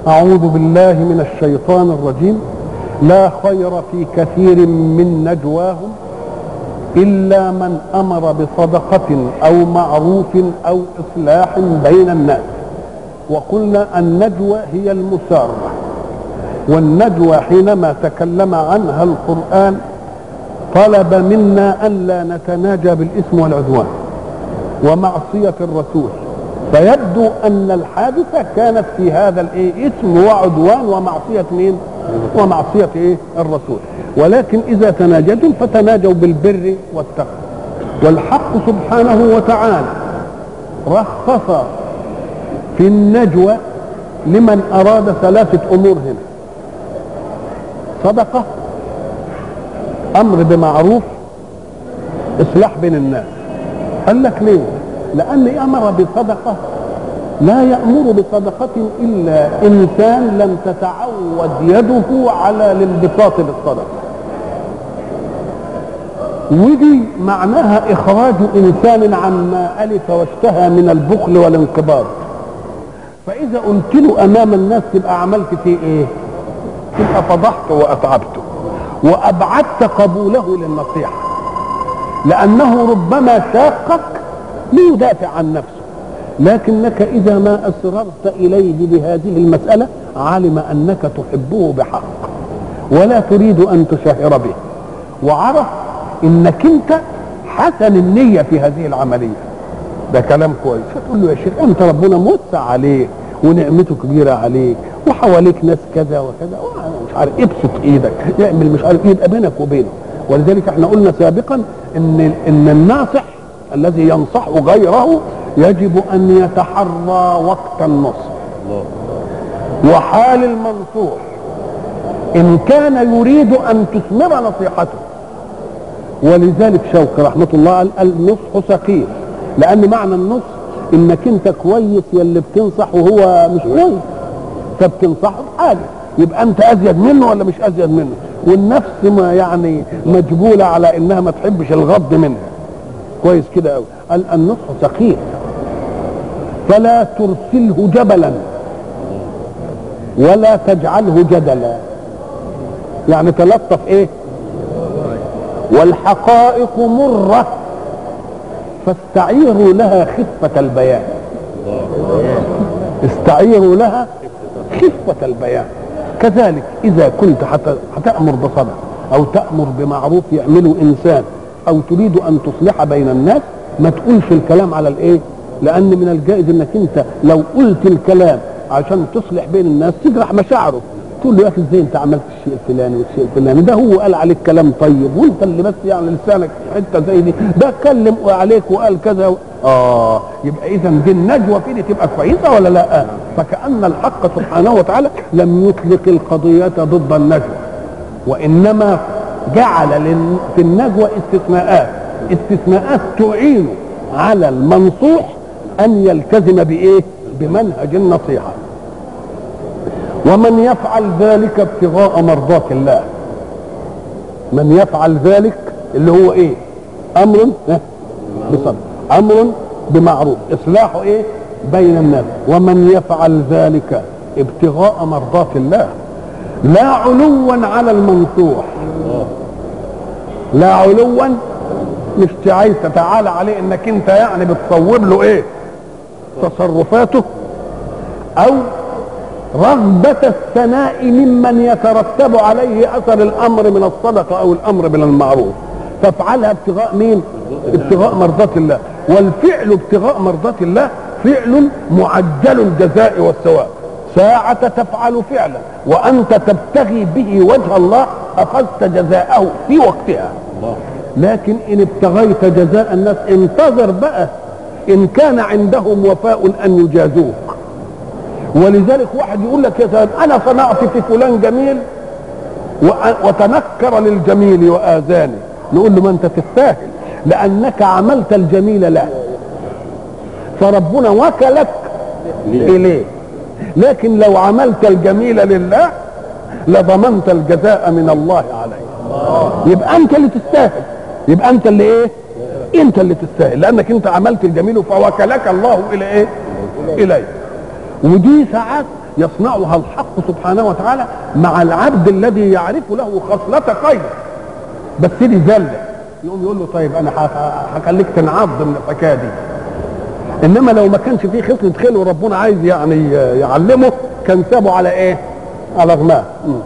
أعوذ بالله من الشيطان الرجيم لا خير في كثير من نجواهم إلا من أمر بصدقة أو معروف أو إصلاح بين الناس وقلنا النجوى هي المسارة والنجوى حينما تكلم عنها القرآن طلب منا ألا نتناجى بالإثم والعدوان ومعصية الرسول فيبدو أن الحادثة كانت في هذا الإيه إثم وعدوان ومعصية مين؟ ومعصية إيه؟ الرسول ولكن إذا تناجيتم فتناجوا بالبر والتقوى والحق سبحانه وتعالى رخص في النجوى لمن أراد ثلاثة أمور هنا صدقة أمر بمعروف إصلاح بين الناس قال لك ليه؟ لأن أمر بصدقة لا يأمر بصدقة إلا إنسان لم تتعود يده على الانبساط بالصدقة ودي معناها إخراج إنسان عما ألف واشتهى من البخل والانقباض فإذا قلت له أمام الناس تبقى عملت فيه إيه؟ تبقى فضحته وأتعبته وأبعدت قبوله للنصيحة لأنه ربما شاقك ليدافع عن نفسه لكنك إذا ما أسررت إليه بهذه المسألة علم أنك تحبه بحق ولا تريد أن تشهر به وعرف انك انت حسن النية في هذه العملية ده كلام كويس فتقول له يا شيخ انت ربنا موسع عليك ونعمته كبيرة عليك وحواليك ناس كذا وكذا مش عارف ابسط ايدك اعمل مش عارف يبقى بينك وبينه ولذلك احنا قلنا سابقا ان ان الناصح الذي ينصح غيره يجب ان يتحرى وقت النصح وحال المنصوح ان كان يريد ان تثمر نصيحته ولذلك شوقي رحمه الله قال النصح ثقيل لان معنى النصح انك انت كويس يا اللي بتنصح وهو مش كويس فبتنصحه بحاجه يبقى انت ازيد منه ولا مش ازيد منه والنفس ما يعني مجبوله على انها ما تحبش الغض منها كويس كده قوي قال النصح ثقيل فلا ترسله جبلا ولا تجعله جدلا يعني تلطف ايه والحقائق مرة فاستعيروا لها خفة البيان استعيروا لها خفة البيان كذلك إذا كنت هتأمر بصدق أو تأمر بمعروف يعمله إنسان أو تريد أن تصلح بين الناس ما تقولش الكلام على الإيه لأن من الجائز إنك أنت لو قلت الكلام عشان تصلح بين الناس تجرح مشاعره تقول له يا اخي ازاي انت عملت الشيء الفلاني والشيء الفلاني ده هو قال عليك كلام طيب وانت اللي بس يعني لسانك حته زي دي ده اتكلم عليك وقال كذا و... اه يبقى اذا دي النجوى في دي تبقى كويسه ولا لا؟ فكان الحق سبحانه وتعالى لم يطلق القضيه ضد النجوى وانما جعل في النجوى استثناءات استثناءات تعين على المنصوح ان يلتزم بايه؟ بمنهج النصيحه ومن يفعل ذلك ابتغاء مرضات الله من يفعل ذلك اللي هو ايه امر بصدق امر بمعروف اصلاحه ايه بين الناس ومن يفعل ذلك ابتغاء مرضات الله لا علوا على المنصوح لا علوا مش عايز تتعالى عليه انك انت يعني بتصور له ايه تصرفاته او رغبة الثناء ممن يترتب عليه أثر الأمر من الصدقة أو الأمر من المعروف فافعلها ابتغاء مين؟ ابتغاء مرضاة الله والفعل ابتغاء مرضاة الله فعل معجل الجزاء والثواب ساعة تفعل فعلا وأنت تبتغي به وجه الله أخذت جزاءه في وقتها لكن إن ابتغيت جزاء الناس انتظر بقى إن كان عندهم وفاء أن يجازوك ولذلك واحد يقول لك يا سيد انا صنعت في فلان جميل وتنكر للجميل واذاني نقول له ما انت تستاهل لانك عملت الجميل له فربنا وكلك اليه لكن لو عملت الجميل لله لضمنت الجزاء من الله عليه يبقى انت اللي تستاهل يبقى انت اللي ايه انت اللي تستاهل لانك انت عملت الجميل فوكلك الله الى ايه اليه ودي ساعات يصنعها الحق سبحانه وتعالى مع العبد الذي يعرف له خصلة خير بس دي ذله يقوم يقول له طيب انا هخليك تنعض من الحكايه دي انما لو ما كانش فيه خصله خير وربنا عايز يعني يعلمه كان سابه على ايه؟ على غماه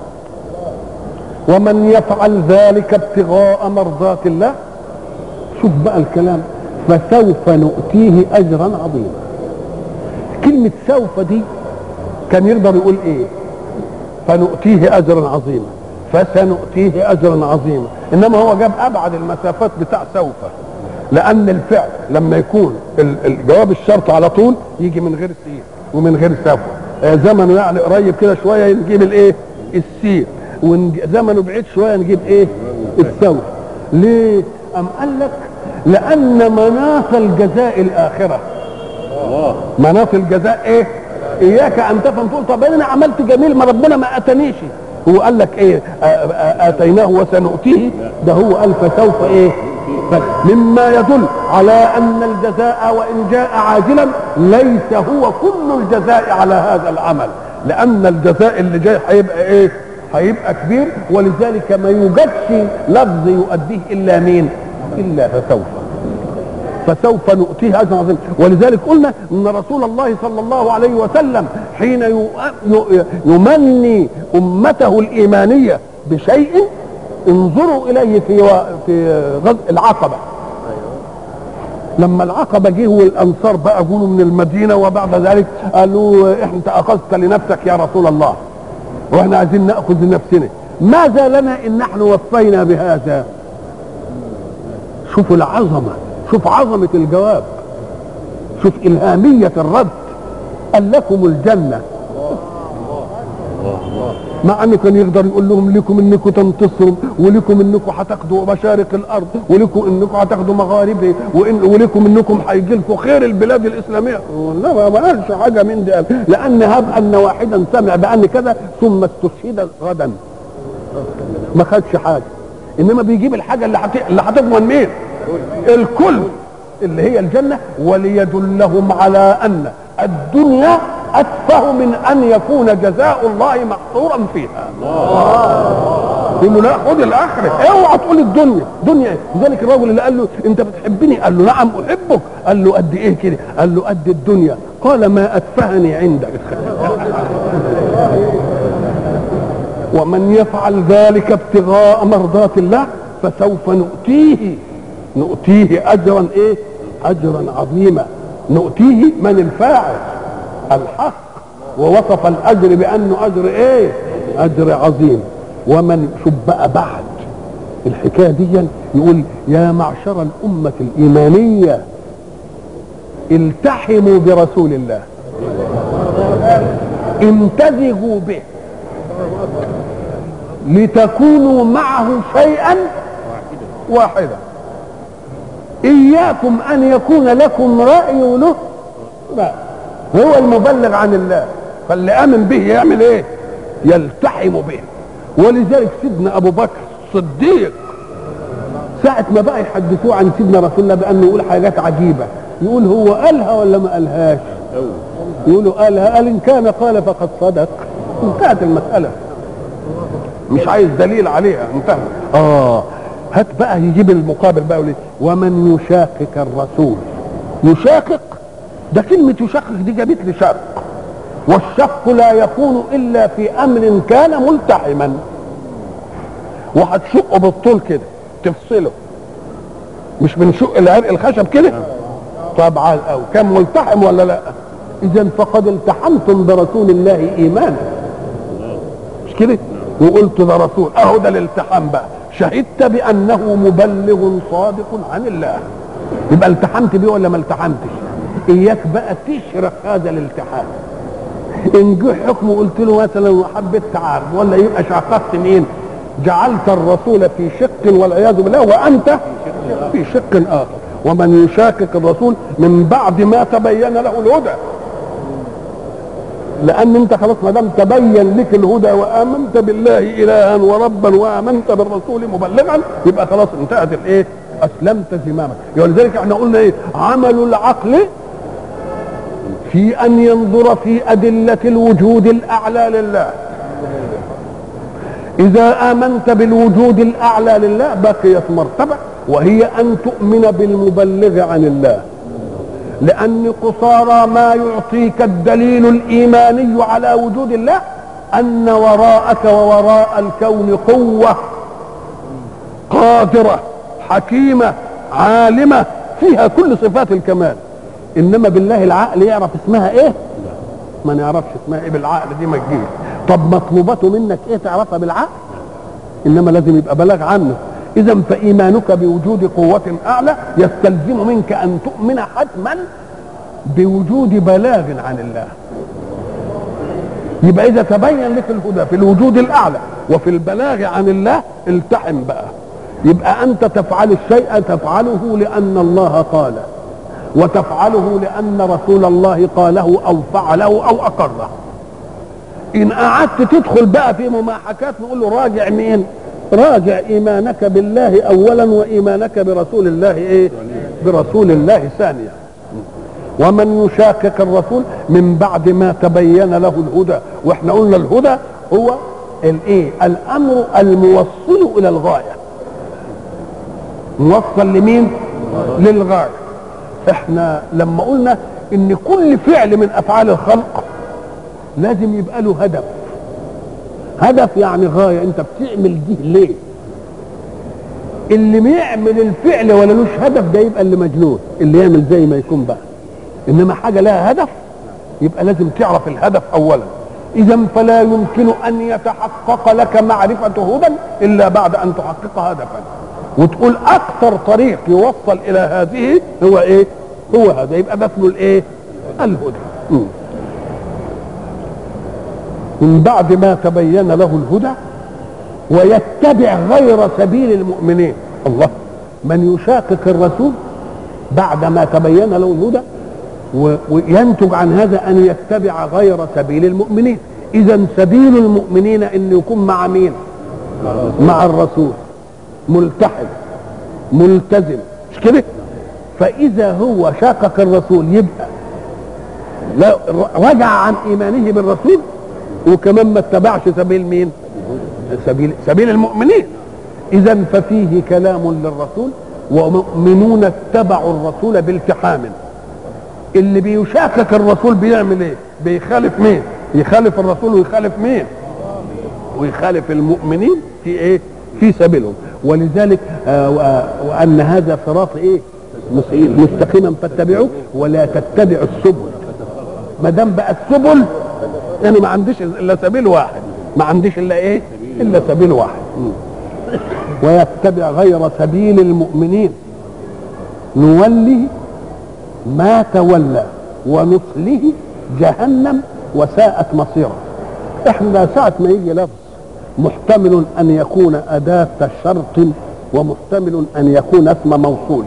ومن يفعل ذلك ابتغاء مرضات الله شوف بقى الكلام فسوف نؤتيه اجرا عظيما كلمه سوف دي كان يقدر يقول ايه فنؤتيه اجرا عظيما فسنؤتيه اجرا عظيما انما هو جاب ابعد المسافات بتاع سوف لان الفعل لما يكون الجواب الشرط على طول يجي من غير سين ومن غير سوف زمنه يعني قريب كده شويه نجيب الايه السين وزمنه بعيد شويه نجيب ايه السوف ليه ام قال لك لان مناط الجزاء الاخره الله مناط الجزاء ايه اياك ان تفهم تقول طب انا عملت جميل ما ربنا ما اتانيش هو قال لك ايه اتيناه وسنؤتيه ده هو قال فسوف ايه مما يدل على ان الجزاء وان جاء عاجلا ليس هو كل الجزاء على هذا العمل لان الجزاء اللي جاي هيبقى ايه هيبقى كبير ولذلك ما يوجدش لفظ يؤديه الا مين الا فسوف فسوف نؤتيه اجرا عظيما ولذلك قلنا ان رسول الله صلى الله عليه وسلم حين يمني امته الايمانيه بشيء انظروا اليه في في غزو العقبه لما العقبه جه والانصار بقى جولوا من المدينه وبعد ذلك قالوا انت اخذت لنفسك يا رسول الله واحنا عايزين ناخذ لنفسنا ماذا لنا ان نحن وفينا بهذا شوفوا العظمه شوف عظمه الجواب شوف الهاميه الرد قال لكم الجنه مع انه كان يقدر يقول لهم لكم انكم تنتصروا ولكم انكم هتاخدوا مشارق الارض ولكم انكم هتاخدوا مغاربها وإن ولكم انكم هيجي لكم خير البلاد الاسلاميه لا ما قالش حاجه من دي لان هب ان واحدا سمع بان كذا ثم استشهد غدا ما خدش حاجه انما بيجيب الحاجه اللي حت... اللي هتضمن مين الكل اللي هي الجنه وليدلهم على ان الدنيا اتفه من ان يكون جزاء الله محصورا فيها يقول له لا خد الاخره اوعى تقول الدنيا دنيا لذلك الرجل اللي قال له انت بتحبني قال له نعم احبك قال له قد ايه كده قال له قد الدنيا قال ما اتفهني عندك ومن يفعل ذلك ابتغاء مرضات الله فسوف نؤتيه نؤتيه اجرا ايه اجرا عظيما نؤتيه من الفاعل الحق ووصف الاجر بانه اجر ايه اجر عظيم ومن شوف بقى بعد الحكايه دي يقول يا معشر الامه الايمانيه التحموا برسول الله امتزجوا به لتكونوا معه شيئا واحدا اياكم ان يكون لكم راي وله لا هو المبلغ عن الله فاللي امن به يعمل ايه يلتحم به ولذلك سيدنا ابو بكر الصديق ساعة ما بقى يحدثوه عن سيدنا رسول الله بأنه يقول حاجات عجيبة يقول هو قالها ولا ما قالهاش يقولوا قالها قال إن كان قال فقد صدق انتهت المسألة مش عايز دليل عليها انتهى اه هات بقى يجيب المقابل بقى يقول ومن يشاقق الرسول يشاقق ده كلمة يشقق دي جابت لي شق والشق لا يكون إلا في أمر كان ملتحما وهتشقه بالطول كده تفصله مش بنشق العرق الخشب كده طبعا او كان ملتحم ولا لا اذا فقد التحمتم برسول الله ايمانا مش كده وقلت ده رسول اهو ده الالتحام بقى شهدت بانه مبلغ صادق عن الله يبقى التحمت بيه ولا ما التحمتش اياك بقى تشرح هذا الالتحام ان جه حكم قلت له مثلا حبيت تعارض ولا يبقى شققت مين جعلت الرسول في شق والعياذ بالله وانت في شق اخر ومن يشاكك الرسول من بعد ما تبين له الهدى لان انت خلاص ما دام تبين لك الهدى وامنت بالله الها وربا وامنت بالرسول مبلغا يبقى خلاص انتهت الايه اسلمت زمامك ولذلك احنا قلنا ايه عمل العقل في ان ينظر في ادله الوجود الاعلى لله اذا امنت بالوجود الاعلى لله بقيت مرتبه وهي ان تؤمن بالمبلغ عن الله لان قصارى ما يعطيك الدليل الايماني على وجود الله ان وراءك ووراء الكون قوه قادره حكيمه عالمه فيها كل صفات الكمال انما بالله العقل يعرف اسمها ايه ما نعرفش اسمها ايه بالعقل دي ما تجيش طب مطلوباته منك ايه تعرفها بالعقل انما لازم يبقى بلاغ عنه اذا فايمانك بوجود قوه اعلى يستلزم منك ان تؤمن حتما بوجود بلاغ عن الله يبقى اذا تبين لك الهدى في الوجود الاعلى وفي البلاغ عن الله التحم بقى يبقى انت تفعل الشيء تفعله لان الله قاله وتفعله لان رسول الله قاله او فعله او اقره ان قعدت تدخل بقى في مماحكات نقول له راجع مين راجع ايمانك بالله اولا وايمانك برسول الله ايه برسول الله ثانيا ومن يشاكك الرسول من بعد ما تبين له الهدى واحنا قلنا الهدى هو الايه الامر الموصل الى الغايه موصل لمين للغايه احنا لما قلنا ان كل فعل من افعال الخلق لازم يبقى له هدف هدف يعني غايه انت بتعمل دي ليه اللي بيعمل الفعل ولا لوش هدف ده يبقى اللي مجنون اللي يعمل زي ما يكون بقى انما حاجه لها هدف يبقى لازم تعرف الهدف اولا اذا فلا يمكن ان يتحقق لك معرفه هدى الا بعد ان تحقق هدفا وتقول اكثر طريق يوصل الى هذه هو ايه هو هذا يبقى ده اسمه الايه الهدى م. من بعد ما تبين له الهدى ويتبع غير سبيل المؤمنين الله من يشاقق الرسول بعد ما تبين له الهدى وينتج عن هذا ان يتبع غير سبيل المؤمنين اذا سبيل المؤمنين ان يكون مع مين مع الرسول ملتحم ملتزم مش كده فاذا هو شاقق الرسول يبقى لا رجع عن ايمانه بالرسول وكمان ما اتبعش سبيل مين سبيل سبيل المؤمنين اذا ففيه كلام للرسول ومؤمنون اتبعوا الرسول بالتحام اللي بيشاكك الرسول بيعمل ايه بيخالف مين يخالف الرسول ويخالف مين ويخالف المؤمنين في ايه في سبيلهم ولذلك آه وان هذا صراط ايه مستقيما فاتبعوه ولا تتبعوا السبل ما دام بقى السبل يعني ما عنديش الا سبيل واحد ما عنديش الا ايه الا سبيل واحد ويتبع غير سبيل المؤمنين نوله ما تولى ونصله جهنم وساءت مصيره احنا ساعة ما يجي لفظ محتمل ان يكون اداة شرط ومحتمل ان يكون اسم موصول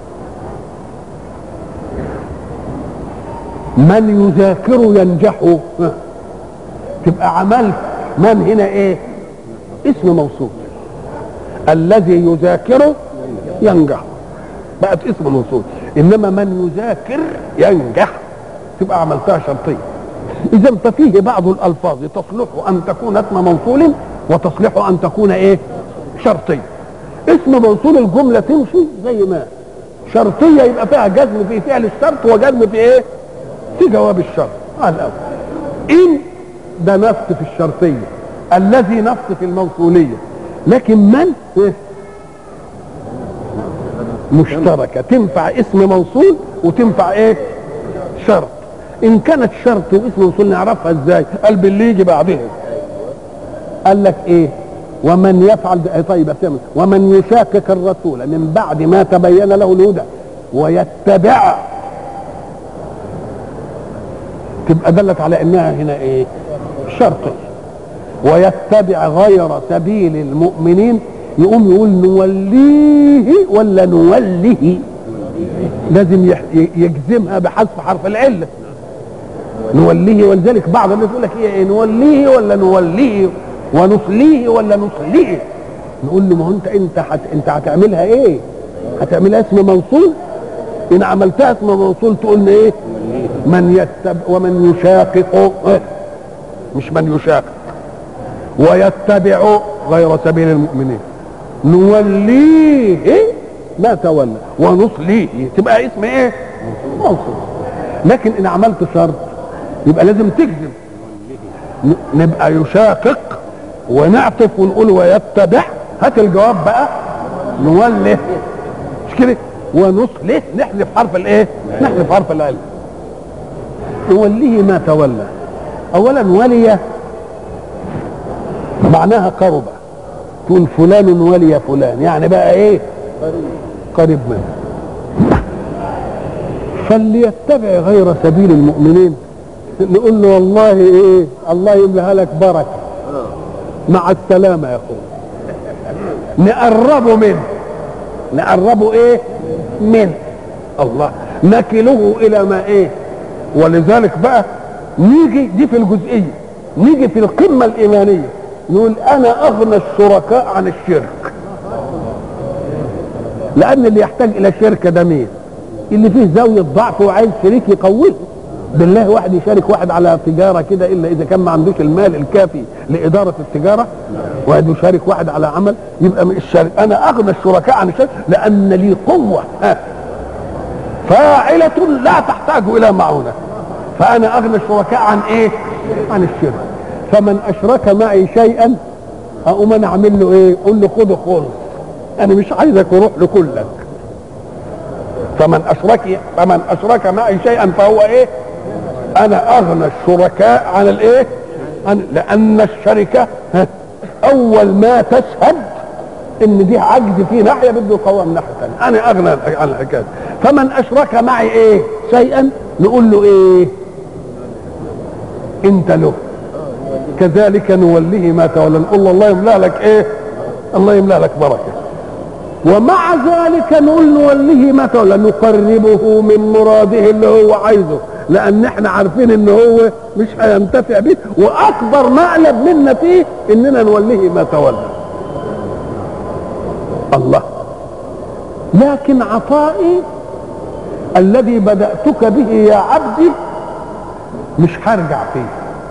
من يذاكر ينجح تبقى عملت من هنا ايه اسم موصول الذي يذاكر ينجح بقت اسم موصول انما من يذاكر ينجح تبقى عملتها شرطيه اذا ففيه بعض الالفاظ تصلح ان تكون اسم موصول وتصلح ان تكون ايه شرطيه اسم موصول الجمله تمشي زي ما شرطيه يبقى فيها جزم في فعل الشرط وجزم في ايه في جواب الشرط على الاول ان ده نص في الشرطيه الذي نص في الموصوليه لكن من إيه؟ مشتركه تنفع اسم موصول وتنفع ايه شرط ان كانت شرط واسم موصول نعرفها ازاي قال باللي يجي بعدها قال لك ايه ومن يفعل طيب أسمع. ومن يشاكك الرسول من بعد ما تبين له الهدى ويتبع تبقى دلت على انها هنا ايه شرطي ويتبع غير سبيل المؤمنين يقوم يقول نوليه ولا نوله لازم يجزمها بحذف حرف العله نوليه ولذلك بعض الناس يقول لك ايه نوليه ولا نوليه ونصليه ولا نصليه نقول له ما هو انت انت حت انت هتعملها ايه؟ هتعملها اسم موصول ان عملتها اسم موصول تقول ايه؟ من يتبع ومن يشاقق مش من يشاقق ويتبع غير سبيل المؤمنين نوليه ما تولى ونصليه تبقى اسم ايه منصب لكن ان عملت شرط يبقى لازم تجزم ن- نبقى يشاقق ونعطف ونقول ويتبع هات الجواب بقى نوله مش كده ونصله نحذف حرف الايه نحذف حرف الالف نوليه ما تولى اولا ولي معناها قرب تقول فلان ولي فلان يعني بقى ايه قريب منه فليتبع غير سبيل المؤمنين نقول له والله ايه الله يملاها لك بركه مع السلامه يا اخويا نقربه منه نقربه ايه منه الله نكله الى ما ايه ولذلك بقى نيجي دي في الجزئيه نيجي في القمه الايمانيه نقول انا اغنى الشركاء عن الشرك لان اللي يحتاج الى شركه ده مين اللي فيه زاويه ضعف وعايز شريك يقويه بالله واحد يشارك واحد على تجاره كده الا اذا كان ما عندوش المال الكافي لاداره التجاره واحد يشارك واحد على عمل يبقى من الشرك انا اغنى الشركاء عن الشرك لان لي قوه ها فاعله لا تحتاج الى معونه فانا اغنى الشركاء عن ايه عن الشرك فمن اشرك معي شيئا اقوم انا اعمل له ايه اقول له خده خلص انا مش عايزك وروح لكلك فمن اشرك فمن اشرك معي شيئا فهو ايه انا اغنى الشركاء عن الايه عن لان الشركه ها، اول ما تشهد ان دي عجز في ناحيه بده يقوم ناحيه ثانيه انا اغنى عن الحكايه فمن اشرك معي ايه شيئا نقول له ايه انت له كذلك نوليه ما تولى نقول له الله يملا لك ايه الله يملا لك بركه ومع ذلك نقول نوليه ما تولى نقربه من مراده اللي هو عايزه لان احنا عارفين ان هو مش هينتفع به واكبر مقلب منا فيه اننا نوليه ما تولى الله لكن عطائي الذي بدأتك به يا عبدي مش هرجع فيه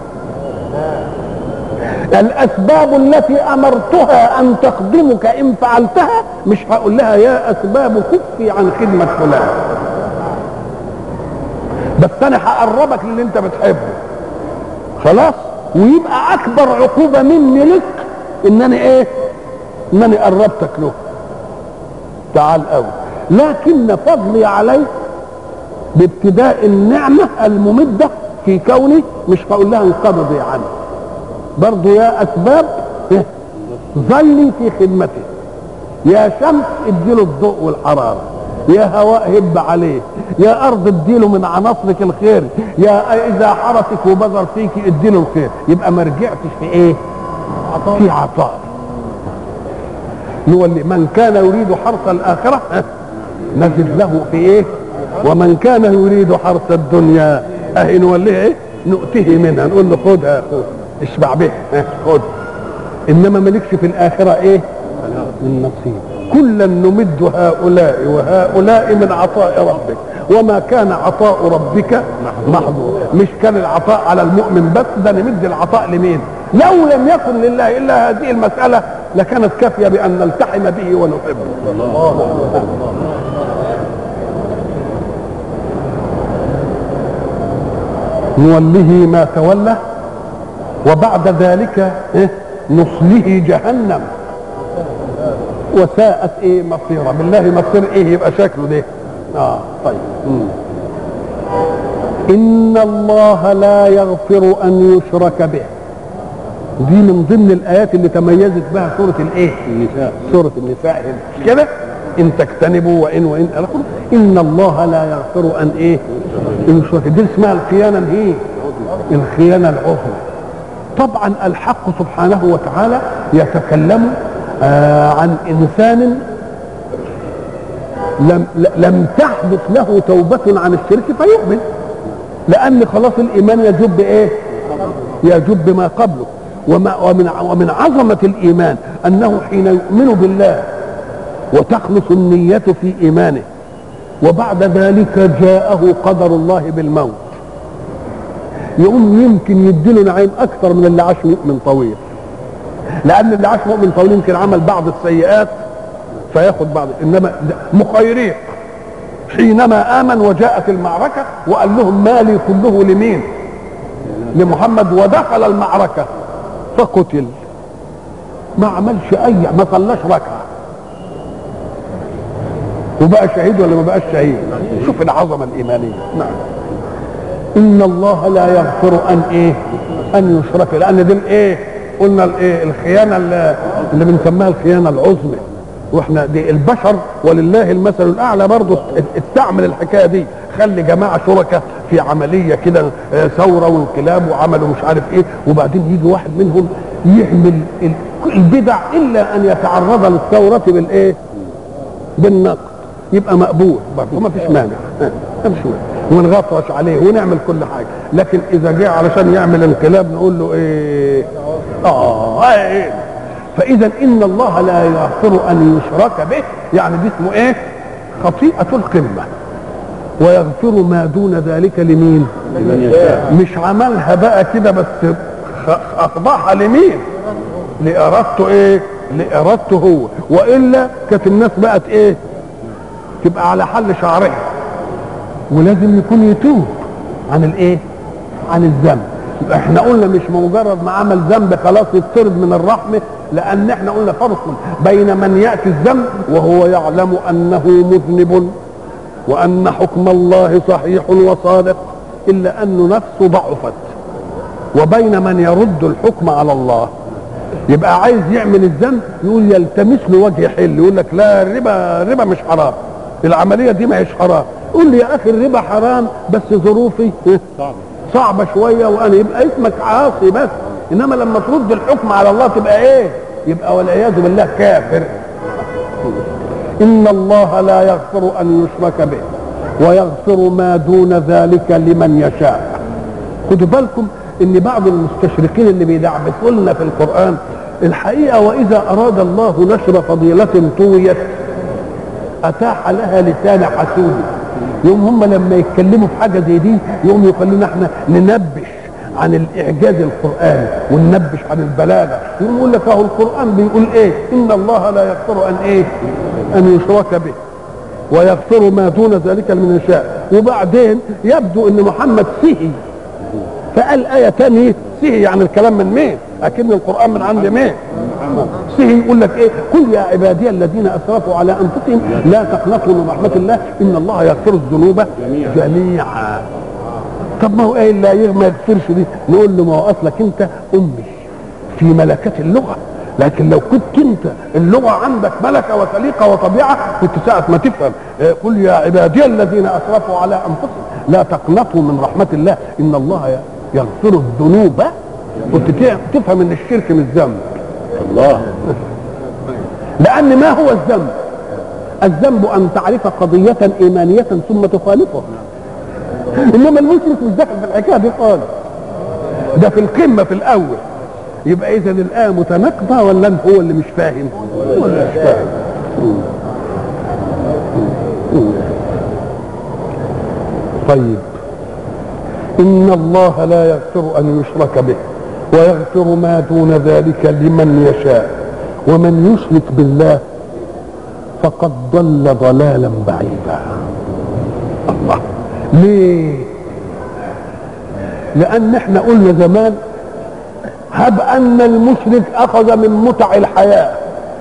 الأسباب التي أمرتها أن تخدمك إن فعلتها مش هقول لها يا أسباب كفي عن خدمة فلان بس أنا هقربك للي أنت بتحبه خلاص ويبقى أكبر عقوبة مني لك إنني إيه؟ إنني قربتك له تعال قوي لكن فضلي عليك بابتداء النعمة الممدة في كوني مش هقول لها انقبضي عنه برضو يا أسباب إيه؟ ظلي في خدمته يا شمس اديله الضوء والحرارة يا هواء هب عليه يا أرض اديله من عناصرك الخير يا إذا حرسك وبذر فيك اديله الخير يبقى ما رجعتش في إيه في عطاء نولي من كان يريد حرث الآخرة ها، نزد له في إيه ومن كان يريد حرث الدنيا أهي نوليه إيه نؤتيه منها نقول له خدها خد اشبع بها ها، خد إنما مالكش في الآخرة إيه من نصيب كلا نمد هؤلاء وهؤلاء من عطاء ربك وما كان عطاء ربك محظور مش كان العطاء على المؤمن بس ده نمد العطاء لمين لو لم يكن لله الا هذه المساله لكانت كافيه بان نلتحم به ونحبه نوله ما تولى وبعد ذلك إيه؟ نصله جهنم وساءت ايه مصيرا بالله مصير ايه يبقى شكله ده اه طيب مم. ان الله لا يغفر ان يشرك به دي من ضمن الايات اللي تميزت بها سوره الايه النساء سوره النساء هنا مش كده ان تجتنبوا وان وان أنا أقول ان الله لا يغفر ان ايه ان يشرك دي اسمها الخيانه الايه الخيانه العظمى طبعا الحق سبحانه وتعالى يتكلم آه عن انسان لم لم تحدث له توبة عن الشرك فيؤمن لأن خلاص الإيمان يجب إيه؟ يجب ما قبله وما ومن ومن عظمة الإيمان أنه حين يؤمن بالله وتخلص النية في إيمانه وبعد ذلك جاءه قدر الله بالموت يقوم يمكن يديله نعيم اكثر من اللي عاش مؤمن طويل لان اللي عاش مؤمن طويل يمكن عمل بعض السيئات فياخد بعض انما مخيرين حينما امن وجاءت المعركه وقال لهم مالي كله لمين لمحمد ودخل المعركه فقتل ما عملش اي ما صلاش ركعه وبقى شهيد ولا ما بقاش شهيد شوف العظمه الايمانيه نعم ان الله لا يغفر ان ايه ان يشرك لان دي الايه قلنا الايه الخيانه اللي, اللي بنسميها الخيانه العظمى واحنا دي البشر ولله المثل الاعلى برضه استعمل الحكايه دي خلي جماعه شركاء في عمليه كده آه، ثوره وانقلاب وعملوا مش عارف ايه وبعدين يجي واحد منهم يعمل ال- البدع الا ان يتعرض للثوره بالايه؟ بالنقد يبقى مقبول برضه ما فيش مانع آه، ما فيش مانع ونغطرش عليه ونعمل كل حاجه لكن اذا جه علشان يعمل انقلاب نقول له ايه اه ايه فاذا ان الله لا يغفر ان يشرك به يعني دي اسمه ايه خطيئه القمه ويغفر ما دون ذلك لمين مش عملها بقى كده بس خ- اخضعها لمين لارادته ايه لارادته هو والا كانت الناس بقت ايه تبقى على حل شعرها ولازم يكون يتوب عن الايه عن الذنب احنا قلنا مش مجرد ما عمل ذنب خلاص يطرد من الرحمه لان احنا قلنا فرق بين من ياتي الذنب وهو يعلم انه مذنب وان حكم الله صحيح وصادق الا ان نفسه ضعفت وبين من يرد الحكم على الله يبقى عايز يعمل الذنب يقول يلتمس له وجه حل يقول لك لا الربا الربا مش حرام العمليه دي ما هيش حرام قول لي يا اخي الربا حرام بس ظروفي صعب صعبه شويه وانا يبقى اسمك عاصي بس انما لما ترد الحكم على الله تبقى ايه يبقى والعياذ بالله كافر ان الله لا يغفر ان يشرك به ويغفر ما دون ذلك لمن يشاء خدوا بالكم ان بعض المستشرقين اللي بيدعبسوا لنا في القران الحقيقه واذا اراد الله نشر فضيله طويت اتاح لها لسان حسود يوم هم لما يتكلموا في حاجه زي دي يوم يخلونا احنا ننبش عن الاعجاز القراني وننبش عن البلاغه يقوم يقول لك اهو القران بيقول ايه ان الله لا يغفر ان ايه ان يشرك به ويغفر ما دون ذلك لمن يشاء وبعدين يبدو ان محمد سهي فقال آية تانية سهي يعني الكلام من مين؟ أكن القرآن من عند مين؟ سهي يقول لك إيه؟ قل يا عبادي الذين أسرفوا على أنفسهم لا تقنطوا من رحمة الله إن الله يغفر الذنوب جميعا. جميعا طب ما هو ايه اللي ي- ما يغفرش دي نقول له ما هو اصلك انت امي في ملكات اللغه لكن لو كنت انت اللغه عندك ملكه وسليقه وطبيعه كنت ساعه ما تفهم آه، قل يا عبادي الذين اسرفوا على انفسهم لا تقنطوا من رحمه الله ان الله ي- يغفر الذنوب كنت ت- تفهم ان الشرك مش ذنب الله لان ما هو الذنب الذنب ان تعرف قضيه ايمانيه ثم تخالفها انما المشرك مش داخل في الحكايه دي خالص ده في القمه في الاول يبقى اذا الايه متناقضه ولا انت هو اللي مش فاهم هو اللي مش فاهم طيب ان الله لا يغفر ان يشرك به ويغفر ما دون ذلك لمن يشاء ومن يشرك بالله فقد ضل ضلالا بعيدا الله ليه لان احنا قلنا زمان هب ان المشرك اخذ من متع الحياه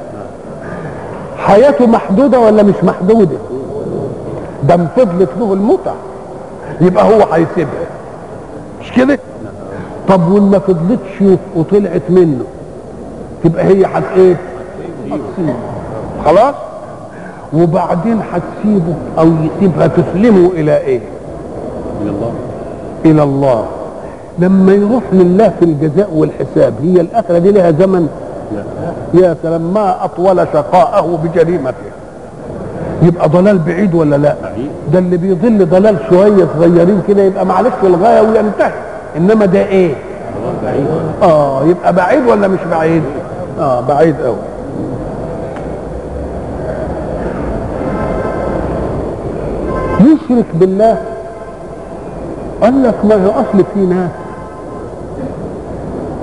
حياته محدوده ولا مش محدوده ده فضلت له المتع يبقى هو هيسيبها مش كده طب وما فضلتش وطلعت منه تبقى هي حت ايه هتسيبه خلاص وبعدين هتسيبه او يسيبها تسلمه الى ايه من الله الى الله لما يروح لله في الجزاء والحساب هي الاخره دي لها زمن لا يا سلام ما اطول شقاءه بجريمته يبقى ضلال بعيد ولا لا بعيد. ده اللي بيضل ضلال شويه صغيرين كده يبقى معلش في الغايه وينتهي انما ده ايه الله بعيد اه يبقى بعيد ولا مش بعيد اه بعيد قوي يشرك بالله قال لك ما هي اصل في ناس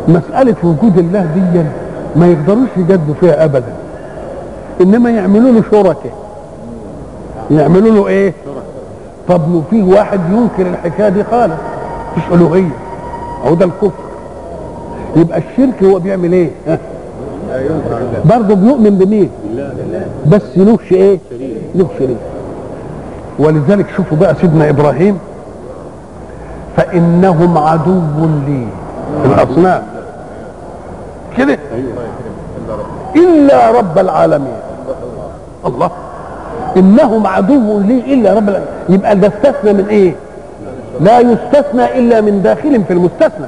مسألة وجود الله دي ما يقدروش يجدوا فيها أبدا إنما يعملوا له شركة يعملوا له إيه؟ طب لو في واحد ينكر الحكاية دي خالص مش ألوهية أو ده الكفر يبقى الشرك هو بيعمل إيه؟ ها؟ برضه بيؤمن بمين؟ بس له ايه؟ له شريك ولذلك شوفوا بقى سيدنا ابراهيم فانهم عدو لي في الاصنام كده الا رب العالمين الله انهم عدو لي الا رب العالمين يبقى ده استثنى من ايه لا يستثنى الا من داخل في المستثنى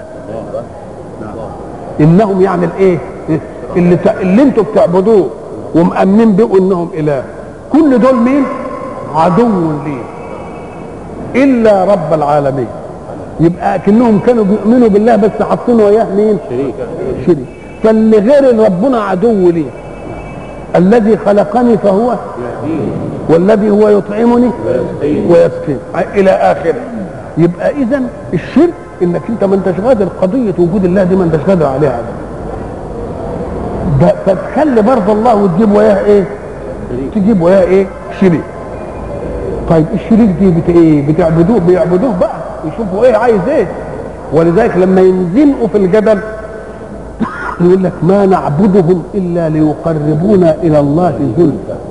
انهم يعني الايه اللي ت... اللي انتوا بتعبدوه ومأمنين بيه انهم اله كل دول مين عدو ليه الا رب العالمين يبقى كأنهم كانوا بيؤمنوا بالله بس حاطين وياه مين شريك شريك فاللي غير ربنا عدو ليه الذي خلقني فهو يهديه والذي هو يطعمني ويسقيه ويسقين الى اخره يبقى اذا الشرك انك انت ما انتش قادر قضيه وجود الله دي ما انتش قادر عليها ابدا ده- فتخلي برضه الله وتجيب وياه ايه شريك تجيب وياه ايه شريك طيب الشريك دي بت ايه بتعبدوه بيعبدوه بقى يشوفوا ايه عايز ايه ولذلك لما ينزنقوا في الجدل يقول لك ما نعبدهم الا ليقربونا الى الله زلفى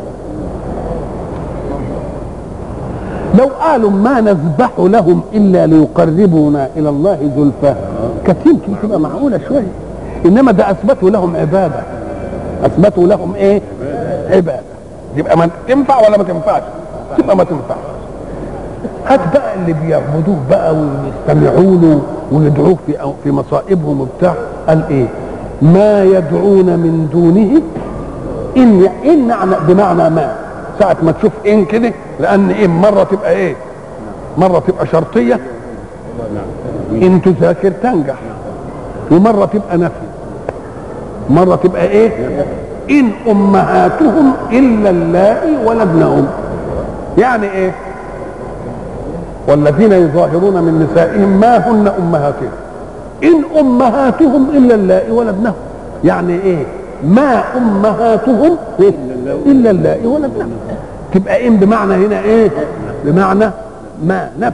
لو قالوا ما نذبح لهم الا ليقربونا الى الله زلفى كانت يمكن تبقى معقوله شويه انما ده اثبتوا لهم عباده اثبتوا لهم ايه عباده يبقى ما تنفع ولا ما تنفعش تبقى ما تنفعش هات بقى اللي بيعبدوه بقى ويستمعوا له ويدعوه في أو في مصائبهم وبتاع قال ايه ما يدعون من دونه ان ان معنى بمعنى ما ساعة ما تشوف ان كده لان ايه مرة تبقى ايه مرة تبقى شرطية ان تذاكر تنجح ومرة تبقى نفي مرة تبقى ايه ان امهاتهم الا اللائي ولدنهم يعني ايه والذين يظاهرون من نسائهم ما هن امهاتهم ان امهاتهم الا اللائي ولدنهم يعني ايه ما امهاتهم إيه؟ الا اللائي ولدنهم تبقى ان بمعنى هنا ايه بمعنى ما نفي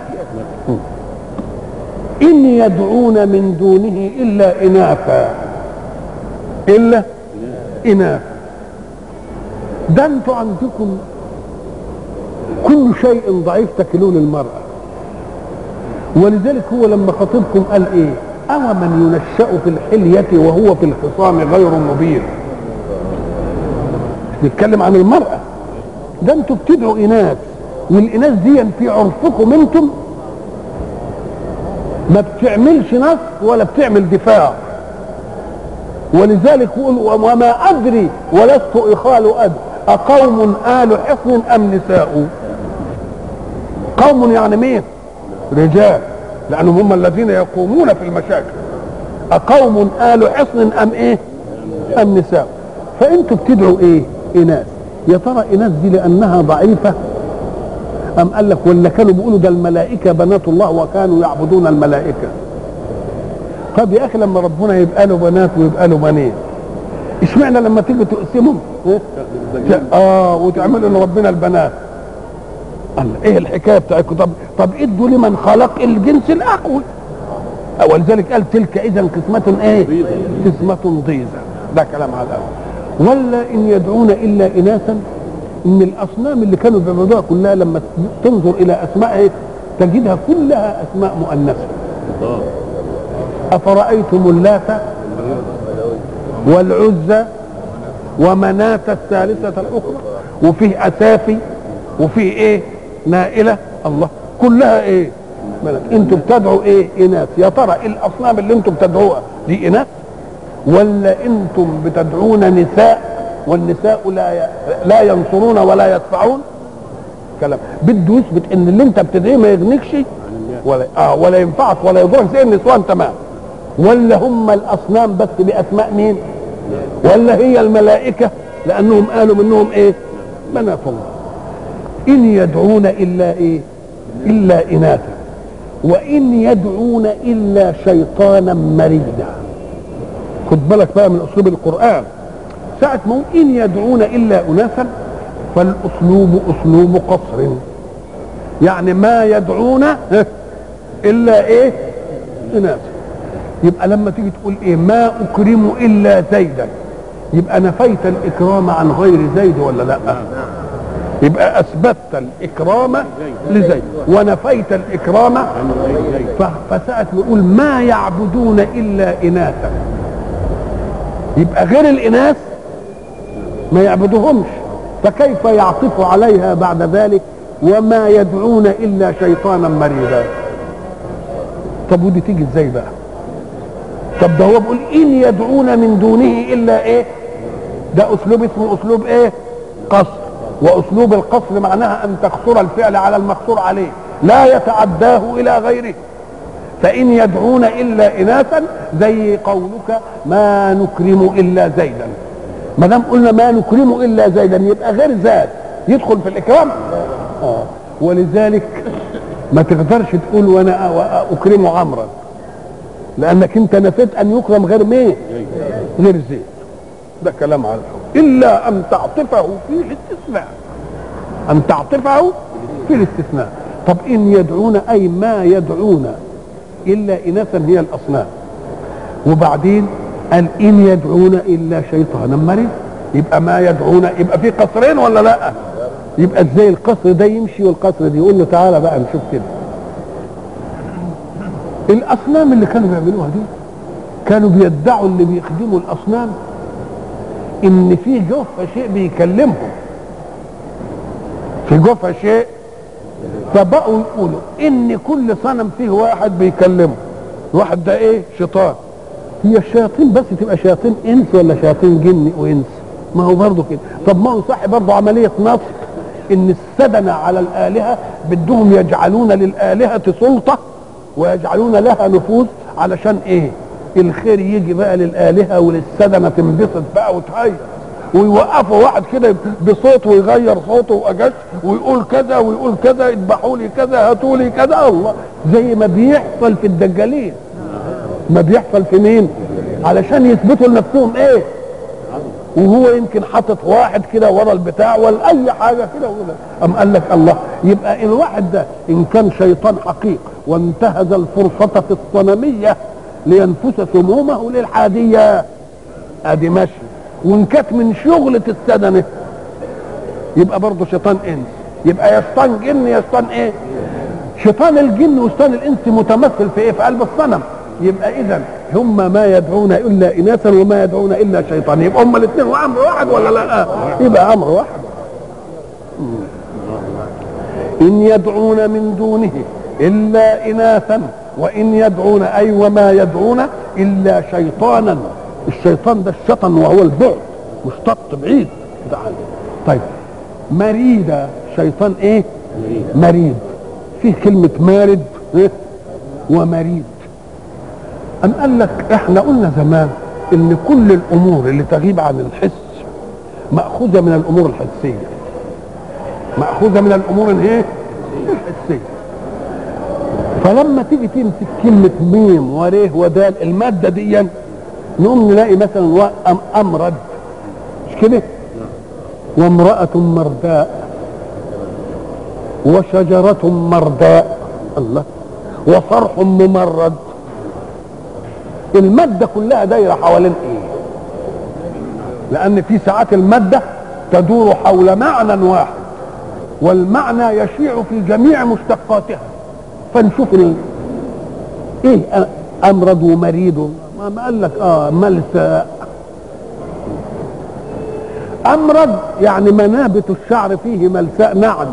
ان يدعون من دونه الا اناثا الا اناثا ده انتوا عندكم كل شيء ضعيف تكلوه للمرأة ولذلك هو لما خطيبكم قال ايه أو من ينشأ في الحلية وهو في الخصام غير مبين نتكلم عن المرأة ده انتوا بتدعوا إناث والإناث دي في عرفكم انتم ما بتعملش نص ولا بتعمل دفاع ولذلك يقول وما أدري ولست إخال أدري أقوم آل حصن أم نساء قوم يعني مين رجال لأنهم هم الذين يقومون في المشاكل أقوم آل حصن أم إيه أم نساء فأنتوا بتدعوا إيه إناث يا ترى إناث دي لأنها ضعيفة أم قال لك ولا كانوا بيقولوا ده الملائكة بنات الله وكانوا يعبدون الملائكة طب يا أخي لما ربنا يبقى له بنات ويبقى له بنين اشمعنى لما تيجي تقسمهم إيه؟ اه وتعملوا لربنا البنات قال ايه الحكايه بتاعتكم طب طب ادوا لمن خلق الجنس الاقوى ولذلك قال تلك اذا قسمه ايه ضيزة. قسمه ضيزه ده كلام على الاول ولا ان يدعون الا اناثا ان الاصنام اللي كانوا بيعبدوها كلها لما تنظر الى اسمائها تجدها كلها اسماء مؤنثه الله افرايتم اللات والعزى ومناة الثالثة الأخرى وفيه أسافي وفيه إيه نائلة الله كلها إيه ملك أنتم بتدعوا إيه إناث يا ترى إيه الأصنام اللي أنتم بتدعوها دي إناث ولا أنتم بتدعون نساء والنساء لا ي... لا ينصرون ولا يدفعون كلام بده يثبت ان اللي انت بتدعيه ما يغنيكش ولا اه ولا ينفعك ولا يضرك زي النسوان تمام ولا هم الاصنام بس باسماء مين ولا هي الملائكه لانهم قالوا منهم ايه بنات الله ان يدعون الا ايه الا اناثا وان يدعون الا شيطانا مريدا خد بالك بقى من اسلوب القران ساعه ما يقول ان يدعون الا اناسا فالاسلوب اسلوب قصر يعني ما يدعون الا ايه اناسا يبقى لما تيجي تقول ايه ما اكرم الا زيدا يبقى نفيت الاكرام عن غير زيد ولا لا يبقى اثبتت الاكرام لزيد ونفيت الاكرام عن غير زيد ف- فساعة ما يقول ما يعبدون إلا إناثا يبقى غير الإناث ما يعبدوهمش فكيف يعطف عليها بعد ذلك وما يدعون إلا شيطانا مريدا طب ودي تيجي ازاي بقى طب ده هو بيقول إن يدعون من دونه إلا إيه ده أسلوب اسمه أسلوب إيه قصر وأسلوب القصر معناها أن تقصر الفعل على المقصور عليه لا يتعداه إلى غيره فإن يدعون إلا إناثا زي قولك ما نكرم إلا زيدا ما دام قلنا ما نكرم إلا زيدا يبقى غير زاد يدخل في الإكرام آه. ولذلك ما تقدرش تقول وأنا أ- أكرم عمرا لأنك أنت نفيت أن يكرم غير مين غير زيد ده كلام على الحب إلا أن تعطفه في الاستثناء أن تعطفه في الاستثناء طب إن يدعون أي ما يدعون إلا إناثا هي الأصنام وبعدين قال إن يدعون إلا شيطانا مريض يبقى ما يدعون يبقى في قصرين ولا لا يبقى ازاي القصر ده يمشي والقصر ده يقول له تعالى بقى نشوف كده الأصنام اللي كانوا بيعملوها دي كانوا بيدعوا اللي بيخدموا الأصنام إن في جوفها شيء بيكلمهم في جوفها شيء فبقوا يقولوا ان كل صنم فيه واحد بيكلمه الواحد ده ايه شيطان هي الشياطين بس تبقى شياطين انس ولا شياطين جن وانس ما هو برضه كده طب ما هو صح برضه عمليه نصب ان السدنه على الالهه بدهم يجعلون للالهه سلطه ويجعلون لها نفوذ علشان ايه الخير يجي بقى للالهه وللسدنه تنبسط بقى وتهيئ ويوقفوا واحد كده بصوت ويغير صوته واجش ويقول كذا ويقول كذا اذبحوا لي كذا هاتوا لي كذا الله زي ما بيحصل في الدجالين ما بيحصل في مين علشان يثبتوا لنفسهم ايه وهو يمكن حاطط واحد كده ورا البتاع ولا اي حاجه كده ولا ام قال لك الله يبقى الواحد ده ان كان شيطان حقيق وانتهز الفرصه في الصنميه لينفس سمومه للحاديه ادي ماشي وان كانت من شغلة السدنة يبقى برضه شيطان انس يبقى يشطان جن يشطان ايه شيطان الجن وشيطان الانس متمثل في ايه في قلب الصنم يبقى اذا هم ما يدعون الا اناثا وما يدعون الا شيطان يبقى هم الاثنين وامر واحد ولا لا يبقى امر واحد ان يدعون من دونه الا اناثا وان يدعون اي وما يدعون الا شيطانا الشيطان ده الشطن وهو البعد مشتق بعيد ده عنه. طيب مريدة شيطان ايه مريد فيه كلمة مارد إيه؟ ومريد أم قال لك احنا قلنا زمان ان كل الامور اللي تغيب عن الحس مأخوذة من الامور الحسية مأخوذة من الامور الايه الحسية فلما تيجي تمسك كلمة ميم وريه ودال المادة دي نقوم نلاقي مثلا و- أم- امرد مش كده وامرأة مرداء وشجرة مرداء الله وصرح ممرد المادة كلها دايرة حوالين ايه لان في ساعات المادة تدور حول معنى واحد والمعنى يشيع في جميع مشتقاتها فنشوف ال... ايه أ- امرض ومريض ما ما قال لك اه ملساء امرض يعني منابت الشعر فيه ملساء ناعمه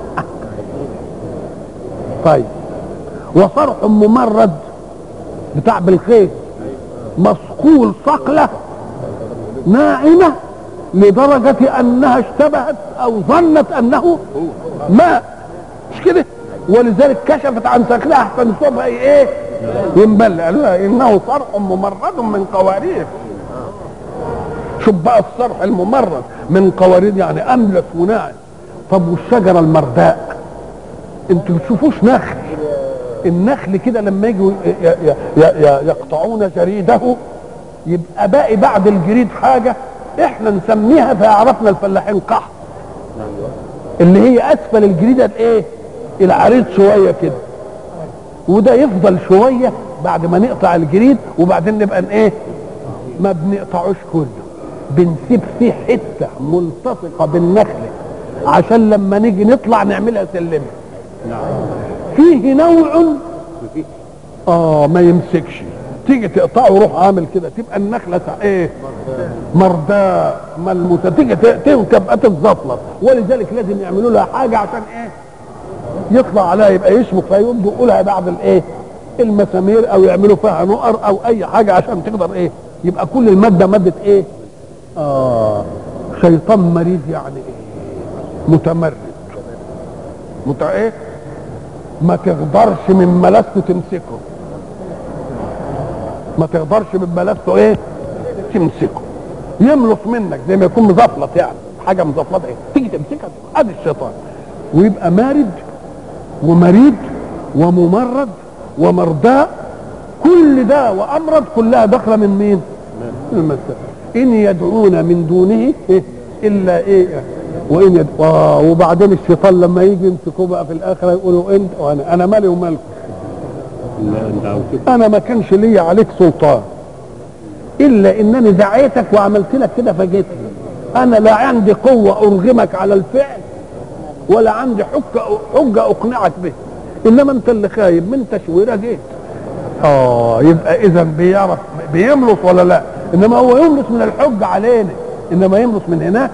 طيب وصرح ممرد بتاع بالخير مصقول صقله ناعمه لدرجه انها اشتبهت او ظنت انه ماء مش كده ولذلك كشفت عن شكلها احسن صوبها ايه ينبل قالوا لها انه صرح ممرد من قوارير شوف بقى الصرح الممرد من قوارير يعني املس وناعم طب والشجره المرداء انتوا بتشوفوش نخل النخل كده لما يجوا ي- ي- ي- ي- يقطعون جريده يبقى باقي بعد الجريد حاجه احنا نسميها فيعرفنا الفلاحين قحط اللي هي اسفل الجريده الايه العريض شويه كده وده يفضل شويه بعد ما نقطع الجريد وبعدين نبقى ن- ايه ما بنقطعوش كله بنسيب فيه حته ملتصقه بالنخله عشان لما نيجي نطلع نعملها سلمه نعم فيه نوع مفيش اه ما يمسكش تيجي تقطعه وروح عامل كده تبقى النخله تع- ايه مرداء ملموسه تيجي ت- ت- تبقى تتزفلط ولذلك لازم يعملوا لها حاجه عشان ايه يطلع عليها يبقى يشبك فيبدوا لها بعض الايه المسامير او يعملوا فيها نقر او اي حاجه عشان تقدر ايه يبقى كل الماده ماده ايه اه شيطان مريض يعني ايه متمرد مت ايه ما تقدرش من ملفته تمسكه ما تقدرش من ملفته ايه تمسكه يملص منك زي ما يكون مزفلط يعني حاجه مزفلطه ايه تيجي تمسكها ادي الشيطان ويبقى مارد ومريض وممرض ومرداء كل ده وامرض كلها داخله من مين؟ من المساء ان يدعون من دونه إيه؟ الا ايه وان يد... آه وبعدين الشيطان لما يجي يمسكوه بقى في الاخره يقولوا انت وانا انا مالي ومالكم لا انت عاوز انا ما كانش لي عليك سلطان الا انني دعيتك وعملت لك كده فجيت انا لا عندي قوه ارغمك على الفعل ولا عندي حجه حجه اقنعك به انما انت اللي خايب من تشويره جيت اه يبقى اذا بيعرف بيملص ولا لا انما هو يملص من الحجه علينا انما يملص من هناك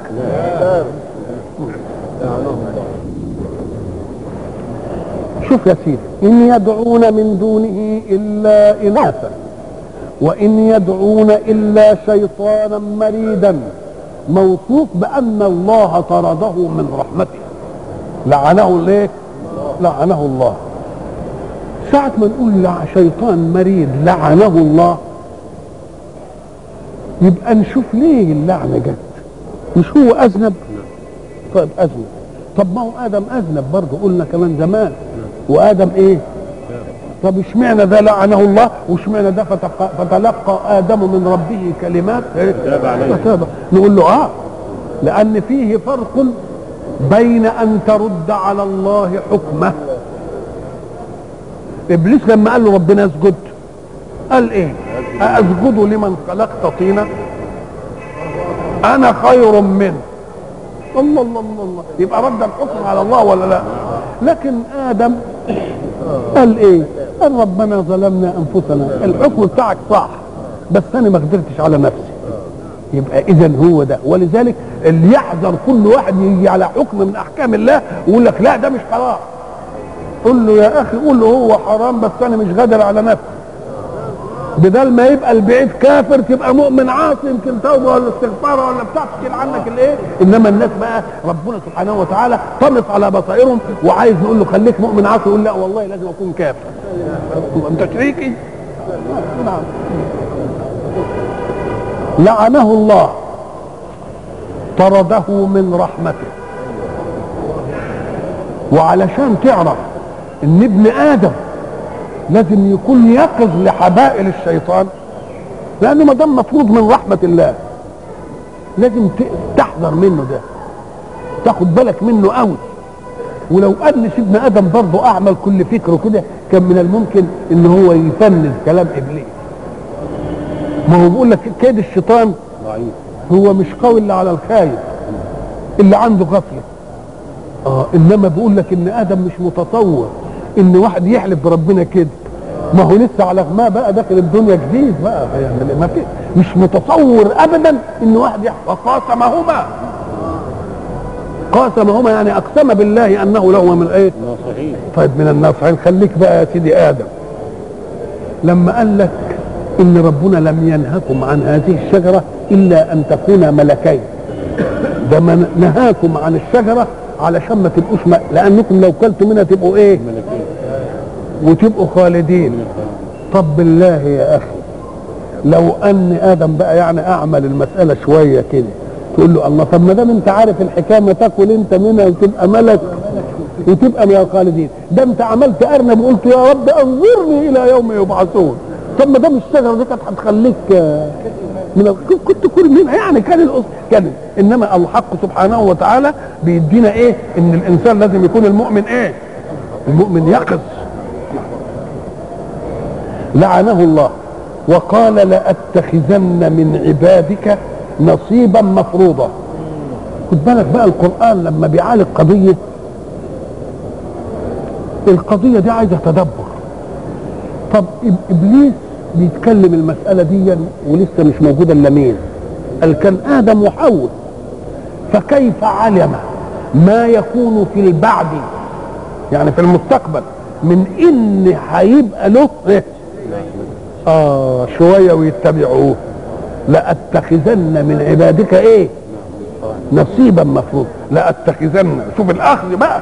شوف يا سيدي إن يدعون من دونه إلا إناثا وإن يدعون إلا شيطانا مريدا موصوف بأن الله طرده من رحمته لعنه ليه؟ لعنه الله ساعة ما نقول لع- شيطان مريد لعنه الله يبقى نشوف ليه اللعنة جت مش هو أذنب طيب أذنب طب ما هو آدم أذنب برضه قلنا كمان زمان وآدم إيه طب اشمعنى ده لعنه الله واشمعنى ده فتق- فتلقى آدم من ربه كلمات إيه؟ فتاب عليه. فتاب نقول له آه لأن فيه فرق بين أن ترد على الله حكمه إبليس لما قال له ربنا اسجد قال إيه أسجد لمن خلقت طينا أنا خير منه الله الله الله الله يبقى رد الحكم على الله ولا لا لكن ادم قال ايه قال ربنا ظلمنا انفسنا الحكم بتاعك صح بس انا ما قدرتش على نفسي يبقى اذا هو ده ولذلك اللي يحذر كل واحد يجي على حكم من احكام الله ويقول لك لا ده مش حرام قول له يا اخي قول له هو حرام بس انا مش قادر على نفسي بدل ما يبقى البعيد كافر تبقى مؤمن عاصي يمكن توبه ولا استغفار ولا بتاع تشيل عنك الايه انما الناس بقى ربنا سبحانه وتعالى طمس على بصائرهم وعايز يقول له خليك مؤمن عاصي يقول لا والله لازم اكون كافر انت شريكي نعم لعنه الله طرده من رحمته وعلشان تعرف ان ابن ادم لازم يكون يقظ لحبائل الشيطان لانه ما دام مطرود من رحمه الله لازم ت- تحذر منه ده تاخد بالك منه قوي ولو ان سيدنا ادم برضه اعمل كل فكره كده كان من الممكن ان هو يفند كلام ابليس ما هو بيقول لك كيد الشيطان ضعيف هو مش قوي الا على الخايف اللي عنده غفله اه انما بيقول لك ان ادم مش متصور ان واحد يحلف بربنا كده ما هو لسه على ما بقى داخل الدنيا جديد بقى يعني ما في مش متصور ابدا ان واحد يحلف وقاسمهما قاسمهما يعني اقسم بالله انه له من ايه ناصحين طيب من الناصحين خليك بقى يا سيدي ادم لما قال لك ان ربنا لم ينهكم عن هذه الشجره الا ان تكونا ملكين ده من نهاكم عن الشجره علشان ما تبقوش م... لانكم لو كلتوا منها تبقوا ايه ملكين وتبقوا خالدين طب بالله يا اخي لو ان ادم بقى يعني اعمل المساله شويه كده تقول له الله طب ما دام انت عارف الحكايه ما تاكل انت منها وتبقى ملك وتبقى من الخالدين ده انت عملت ارنب وقلت يا رب انظرني الى يوم يبعثون طب ما دام الشجره دي كانت هتخليك آه، من ال- كنت كل منها يعني كان الأصل كان انما الحق سبحانه وتعالى بيدينا ايه ان الانسان لازم يكون المؤمن ايه المؤمن يقظ لعنه الله وقال لأتخذن من عبادك نصيبا مفروضا خد بالك بقى القرآن لما بيعالج قضية القضية دي عايزة تدبر طب إب- إبليس بيتكلم المسألة دي ولسه مش موجودة إلا مين قال كان آدم وحواء فكيف علم ما يكون في البعد يعني في المستقبل من ان هيبقى له إيه؟ اه شويه ويتبعوه لاتخذن من عبادك ايه نصيبا مفروض لاتخذن شوف الاخذ بقى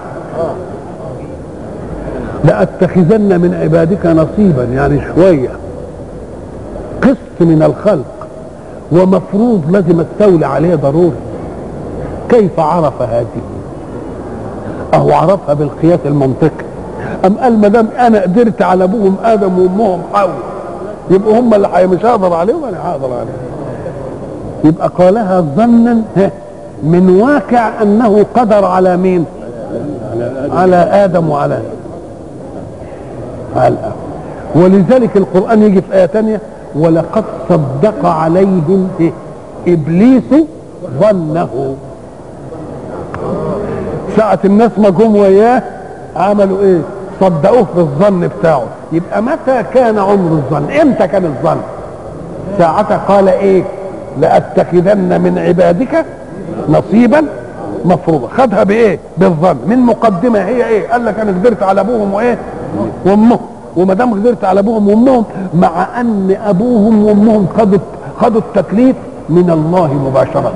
لاتخذن من عبادك نصيبا يعني شويه قسط من الخلق ومفروض لازم استولي عليه ضروري كيف عرف هذه اهو عرفها بالقياس المنطقي ام قال ما دام انا قدرت على ابوهم ادم وامهم حواء يبقوا هم اللي حي- مش هقدر عليهم انا هقدر عليهم يبقى قالها ظنا ها، من واقع انه قدر على مين على ادم وعلى على الأب. ولذلك القران يجي في ايه ثانيه ولقد صدق عليهم إيه؟ ابليس ظنه ساعة الناس ما جم وياه عملوا ايه؟ صدقوه بالظن بتاعه يبقى متى كان عمر الظن؟ امتى كان الظن؟ ساعتها قال ايه؟ لأتخذن من عبادك نصيبا مفروضا خدها بايه؟ بالظن من مقدمة هي ايه؟ قال لك انا قدرت على ابوهم وايه؟ وامهم وما دام قدرت على ابوهم وامهم مع ان ابوهم وامهم خدوا خدوا التكليف من الله مباشرة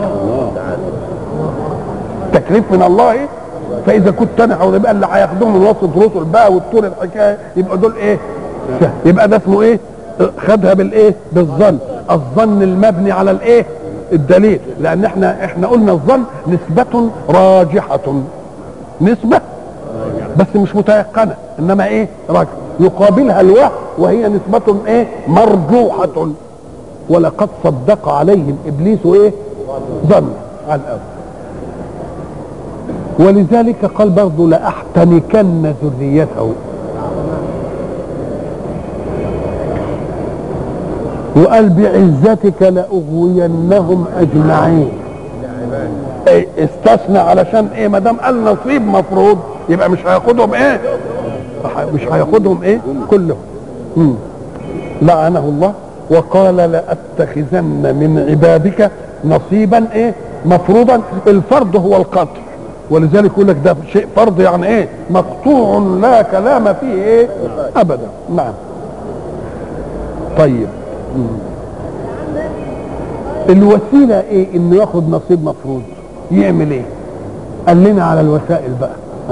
تكليف من الله إيه؟ فاذا كنت انا او يبقى اللي هياخدوهم من وسط رسل بقى والطول الحكايه يبقى دول ايه يبقى ده اسمه ايه خدها بالايه بالظن الظن المبني على الايه الدليل لان احنا احنا قلنا الظن نسبة راجحة نسبة بس مش متيقنة انما ايه راجح يقابلها الوهم وهي نسبة ايه مرجوحة ولقد صدق عليهم ابليس ايه ظن على الاول ولذلك قال برضه لأحتنكن ذريته وقال بعزتك لأغوينهم أجمعين إيه استثنى علشان ايه ما دام قال نصيب مفروض يبقى مش هياخدهم ايه مش هياخدهم ايه كلهم مم. لعنه الله وقال لأتخذن من عبادك نصيبا ايه مفروضا الفرض هو القتل ولذلك يقول لك ده شيء فرض يعني ايه مقطوع لا كلام فيه ايه ابدا نعم طيب مم. الوسيله ايه انه ياخد نصيب مفروض يعمل ايه قال لنا على الوسائل بقى ها.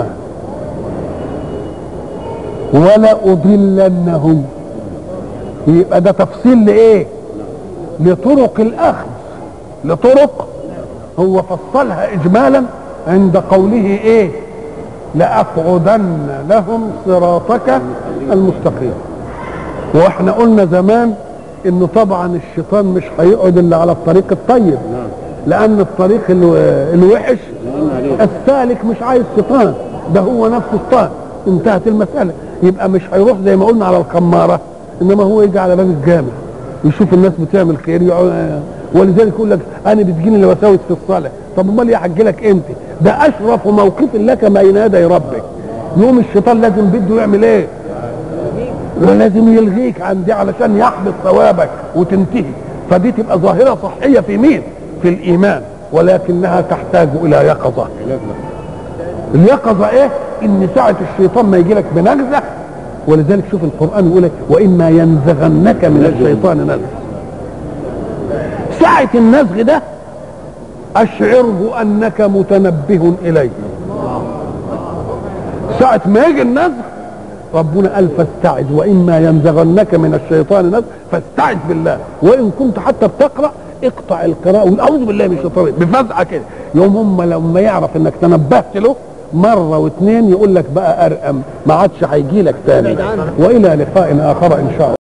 ولا اضلنهم يبقى ده تفصيل لايه لطرق الاخذ لطرق هو فصلها اجمالا عند قوله ايه لاقعدن لهم صراطك المستقيم واحنا قلنا زمان انه طبعا الشيطان مش هيقعد الا على الطريق الطيب لان الطريق الو- الوحش السالك مش عايز شيطان ده هو نفسه الشيطان انتهت المساله يبقى مش هيروح زي ما قلنا على الخماره انما هو يجي على باب الجامع يشوف الناس بتعمل خير يقعد- ولذلك يقول لك انا بتجيني الوساوس في الصلاه طب امال ايه هحكي لك امتى ده اشرف موقف لك بين يدي ربك يوم الشيطان لازم بده يعمل ايه لازم يلغيك عن دي علشان يحبط ثوابك وتنتهي فدي تبقى ظاهره صحيه في مين في الايمان ولكنها تحتاج الى يقظه اليقظه ايه ان ساعه الشيطان ما يجي لك بنغزه ولذلك شوف القران يقول لك واما ينزغنك من الشيطان نزغ ساعه النزغ ده اشعره انك متنبه اليه ساعه ما يجي النزغ ربنا قال فاستعذ واما ينزغنك من الشيطان نزغ فاستعذ بالله وان كنت حتى بتقرا اقطع القراءه وقول اعوذ بالله من الشيطان بفزعه كده يوم هم لما يعرف انك تنبهت له مره واثنين يقول لك بقى ارقم ما عادش هيجي لك تاني والى لقاء اخر ان شاء الله